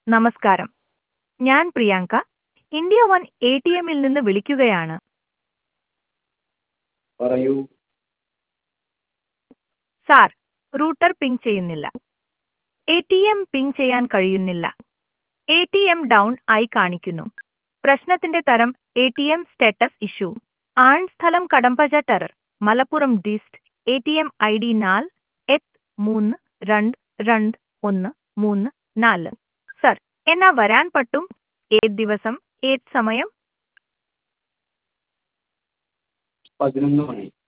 നമസ്കാരം ഞാൻ Priyanka India one A T എമ്മിൽ നിന്ന് വിളിക്കുകയാണ് പറയൂ സാർ റൂട്ടർ പിങ് ചെയ്യുന്നില്ല എ ടി എം പിങ് ചെയ്യാൻ കഴിയുന്നില്ല എ ടി എം ഡൗൺ ആയി കാണിക്കുന്നു പ്രശ്നത്തിന്റെ തരം A T M status issue ആൺ സ്ഥലം കടമ്പജ ടെറർ Malappuram dist A T M I D നാൽ എത്ത് മൂന്ന് രണ്ട് രണ്ട് ഒന്ന് മൂന്ന് നാല് സർ എന്നാ വരാൻ പറ്റും ഏത് ദിവസം ഏത് സമയം പതിനൊന്ന് മണി